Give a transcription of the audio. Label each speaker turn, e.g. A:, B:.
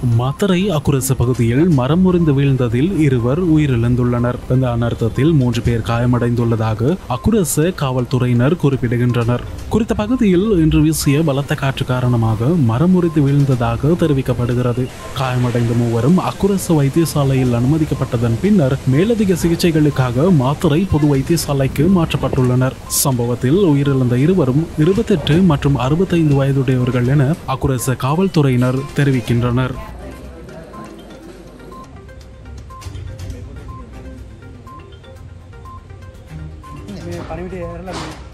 A: மத்தரை அக்குரச பகுதியில் மரம் முறிந்து வீழ்ந்ததில் இருவர் உயிரிழந்துள்ளனர் இந்த அனர்த்தத்தில் மூன்று பேர் காயமடைந்துள்ளதாக அக்குரச காவல்துறையினர் குறிப்பிடுகின்றனர் குறித்த பகுதியில் இன்று வீசிய பலத்த காற்று காரணமாக மரம் முறிந்து வீழ்ந்ததாக தெரிவிக்கப்படுகிறது காயமடைந்த மூவரும் அக்குரச வைத்தியசாலையில் அனுமதிக்கப்பட்டதன் பின்னர் மேலதிக சிகிச்சைகளுக்காக மாத்தரை பொது வைத்தியசாலைக்கு மாற்றப்பட்டுள்ளனர் சம்பவத்தில் உயிரிழந்த இருவரும் இருபத்தெட்டு மற்றும் அறுபத்தைந்து வயதுடையவர்கள் என அக்குரச காவல்துறையினர் தெரிவிக்கின்றனர்
B: பணிவிட்டு